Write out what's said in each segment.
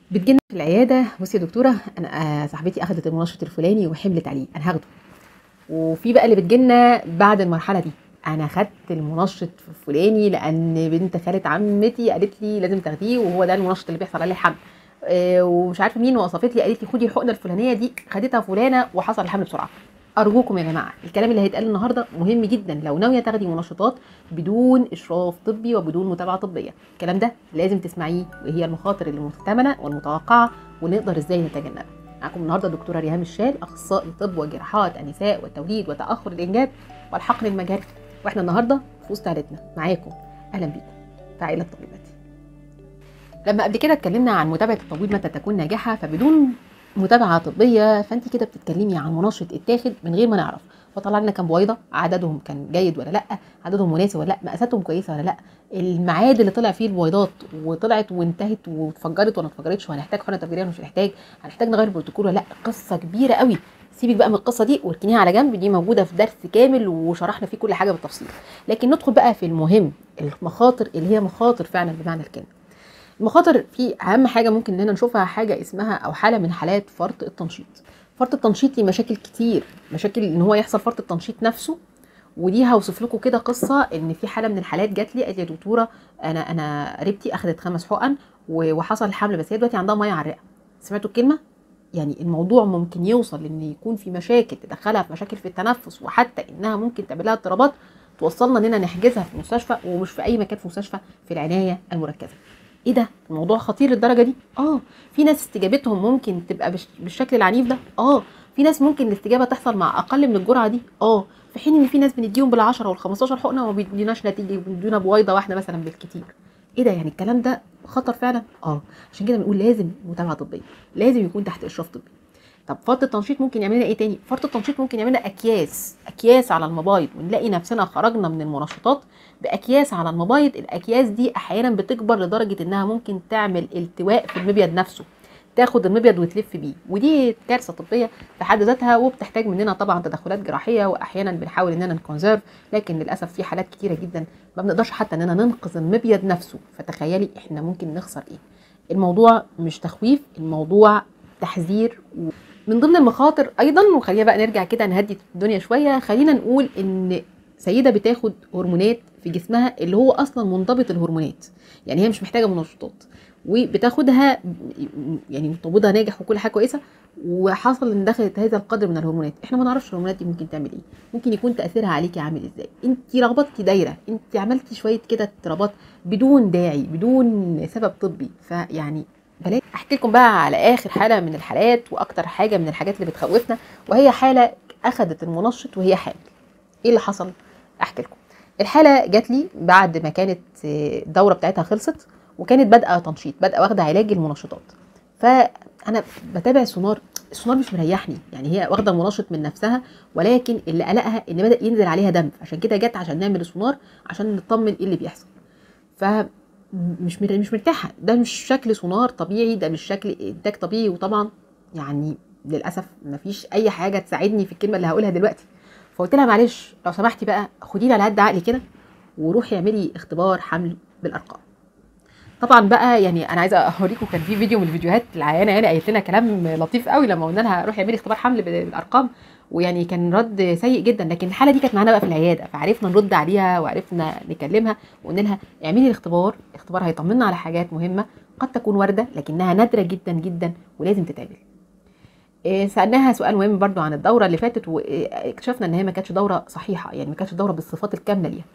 بتجينا في العياده بصي يا دكتوره انا آه، صاحبتي اخذت المنشط الفلاني وحملت عليه انا هاخده وفي بقى اللي بتجينا بعد المرحله دي انا خدت المنشط الفلاني لان بنت خاله عمتي قالت لي لازم تاخديه وهو ده المنشط اللي بيحصل عليه الحمل آه، ومش عارفه مين وصفت لي قالت لي خدي الحقنه الفلانيه دي خدتها فلانه وحصل الحمل بسرعه ارجوكم يا جماعه الكلام اللي هيتقال النهارده مهم جدا لو ناويه تاخدي منشطات بدون اشراف طبي وبدون متابعه طبيه الكلام ده لازم تسمعيه وهي المخاطر المحتمله والمتوقعه ونقدر ازاي نتجنبها معاكم النهارده دكتوره ريهام الشال اخصائي طب وجراحات النساء والتوليد وتاخر الانجاب والحقن المجهري واحنا النهارده في وسط عيلتنا معاكم اهلا بيكم في عائله طبيباتي لما قبل كده اتكلمنا عن متابعه التبويض متى تكون ناجحه فبدون متابعه طبيه فانت كده بتتكلمي عن منشط اتاخد من غير ما نعرف وطلع لنا كام بويضه عددهم كان جيد ولا لا عددهم مناسب ولا لا مقاساتهم كويسه ولا لا الميعاد اللي طلع فيه البويضات وطلعت وانتهت واتفجرت ولا اتفجرتش وهنحتاج حقنه تفجيريه ولا مش هنحتاج هنحتاج نغير البروتوكول ولا لا قصه كبيره قوي سيبك بقى من القصه دي واركنيها على جنب دي موجوده في درس كامل وشرحنا فيه كل حاجه بالتفصيل لكن ندخل بقى في المهم المخاطر اللي هي مخاطر فعلا بمعنى الكلمه المخاطر في اهم حاجه ممكن اننا نشوفها حاجه اسمها او حاله من حالات فرط التنشيط فرط التنشيط ليه مشاكل كتير مشاكل ان هو يحصل فرط التنشيط نفسه ودي هوصف لكم كده قصه ان في حاله من الحالات جات لي قالت لي يا دكتوره انا انا قريبتي اخذت خمس حقن و- وحصل الحمل بس هي دلوقتي عندها ميه على الرئه سمعتوا الكلمه يعني الموضوع ممكن يوصل ان يكون في مشاكل تدخلها في مشاكل في التنفس وحتى انها ممكن تعمل لها اضطرابات توصلنا اننا نحجزها في مستشفى ومش في اي مكان في مستشفى في العنايه المركزه ايه ده الموضوع خطير للدرجه دي اه في ناس استجابتهم ممكن تبقى بش- بالشكل العنيف ده اه في ناس ممكن الاستجابه تحصل مع اقل من الجرعه دي اه في حين ان في ناس بنديهم بال10 وال15 حقنه وما بيديناش نتيجه بيدونا بويضه واحده مثلا بالكتير ايه ده يعني الكلام ده خطر فعلا اه عشان كده بنقول لازم متابعه طبيه لازم يكون تحت اشراف طبي طب فرط التنشيط ممكن يعمل لنا ايه تاني فرط التنشيط ممكن يعمل لنا اكياس اكياس على المبايض ونلاقي نفسنا خرجنا من المنشطات باكياس على المبايض الاكياس دي احيانا بتكبر لدرجه انها ممكن تعمل التواء في المبيض نفسه تاخد المبيض وتلف بيه ودي كارثه طبيه في حد ذاتها وبتحتاج مننا طبعا تدخلات جراحيه واحيانا بنحاول اننا نكونزيرف لكن للاسف في حالات كتيره جدا ما بنقدرش حتى اننا ننقذ المبيض نفسه فتخيلي احنا ممكن نخسر ايه الموضوع مش تخويف الموضوع تحذير و... من ضمن المخاطر ايضا وخلينا بقى نرجع كده نهدي الدنيا شويه خلينا نقول ان سيده بتاخد هرمونات في جسمها اللي هو اصلا منضبط الهرمونات يعني هي مش محتاجه منشطات وبتاخدها يعني متوضها ناجح وكل حاجه كويسه وحصل ان دخلت هذا القدر من الهرمونات احنا ما نعرفش الهرمونات دي ممكن تعمل ايه ممكن يكون تاثيرها عليكي عامل ازاي انت رغبتك دايره انت عملتي شويه كده اضطرابات بدون داعي بدون سبب طبي فيعني بلاش احكي لكم بقى على اخر حاله من الحالات واكتر حاجه من الحاجات اللي بتخوفنا وهي حاله اخذت المنشط وهي حامل ايه اللي حصل احكي لكم الحاله جات لي بعد ما كانت الدوره بتاعتها خلصت وكانت بادئه تنشيط بادئه واخده علاج المنشطات فانا بتابع السونار السونار مش مريحني يعني هي واخده المنشط من نفسها ولكن اللي قلقها ان بدا ينزل عليها دم عشان كده جت عشان نعمل السونار عشان نطمن ايه اللي بيحصل ف مش مر- مش مرتاحه ده مش شكل سونار طبيعي ده مش شكل انتاج طبيعي وطبعا يعني للاسف مفيش اي حاجه تساعدني في الكلمه اللي هقولها دلوقتي فقلت لها معلش لو سمحتي بقى خديني على قد عقلي كده وروحي اعملي اختبار حمل بالارقام طبعا بقى يعني انا عايزه اوريكم كان في فيديو من الفيديوهات العيانه يعني قالت لنا كلام لطيف قوي لما قلنا لها روحي اعملي اختبار حمل بالارقام ويعني كان رد سيء جدا لكن الحاله دي كانت معانا بقى في العياده فعرفنا نرد عليها وعرفنا نكلمها وقلنا لها اعملي الاختبار الاختبار هيطمنا على حاجات مهمه قد تكون وارده لكنها نادره جدا جدا ولازم تتعمل إيه، سالناها سؤال مهم برضو عن الدوره اللي فاتت واكتشفنا ان هي ما كانتش دوره صحيحه يعني ما كانتش دوره بالصفات الكامله ليها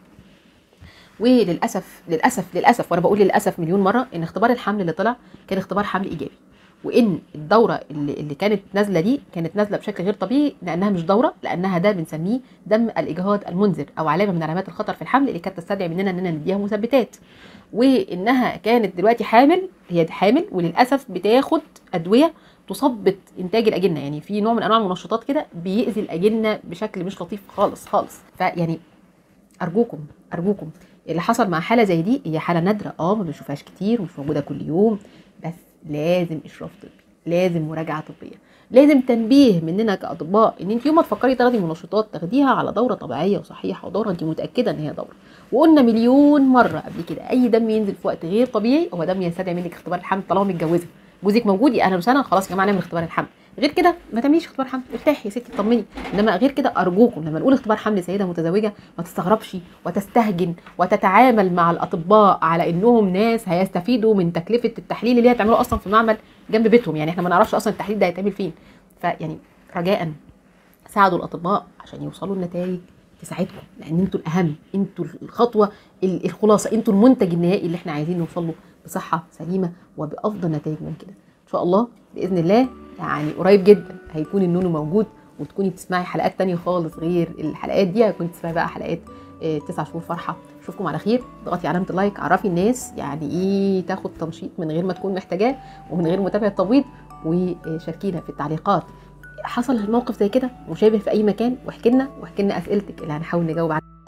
وللاسف للاسف للاسف وانا بقول للاسف مليون مره ان اختبار الحمل اللي طلع كان اختبار حمل ايجابي وان الدوره اللي, اللي كانت نازله دي كانت نازله بشكل غير طبيعي لانها مش دوره لانها ده بنسميه دم الاجهاض المنذر او علامه من علامات الخطر في الحمل اللي كانت تستدعي مننا اننا نديها مثبتات وانها كانت دلوقتي حامل هي حامل وللاسف بتاخد ادويه تثبط انتاج الاجنه يعني في نوع من انواع المنشطات كده بيأذي الاجنه بشكل مش لطيف خالص خالص فيعني ارجوكم ارجوكم اللي حصل مع حاله زي دي هي حاله نادره اه ما بنشوفهاش كتير ومش موجوده كل يوم بس لازم اشراف طبي لازم مراجعه طبيه لازم تنبيه مننا كاطباء ان انت يوم ما تفكري تاخدي منشطات تاخديها على دوره طبيعيه وصحيحه ودوره انت متاكده ان هي دوره وقلنا مليون مره قبل كده اي دم ينزل في وقت غير طبيعي هو دم يستدعي منك اختبار الحمل طالما متجوزه جوزك موجود يا اهلا وسهلا خلاص يا جماعه نعمل اختبار الحمل غير كده ما تعمليش اختبار حمل ارتاحي يا ستي اطمني انما غير كده ارجوكم لما نقول اختبار حمل سيده متزوجه ما تستغربش وتستهجن وتتعامل مع الاطباء على انهم ناس هيستفيدوا من تكلفه التحليل اللي هي هتعمله اصلا في معمل جنب بيتهم يعني احنا ما نعرفش اصلا التحليل ده هيتعمل فين فيعني رجاء ساعدوا الاطباء عشان يوصلوا لنتائج تساعدكم لان انتوا الاهم انتوا الخطوه ال- الخلاصه انتوا المنتج النهائي اللي احنا عايزين نوصل له بصحه سليمه وبافضل نتائج من كده ان شاء الله باذن الله يعني قريب جدا هيكون النونو موجود وتكوني بتسمعي حلقات تانية خالص غير الحلقات دي هتكوني بتسمعي بقى حلقات آه، تسع شهور فرحه اشوفكم على خير اضغطي علامه اللايك عرفي الناس يعني ايه تاخد تنشيط من غير ما تكون محتاجاه ومن غير متابعه تبويض وشاركينا في التعليقات حصل الموقف زي كده مشابه في اي مكان واحكي لنا واحكي لنا اسئلتك اللي هنحاول نجاوب عنها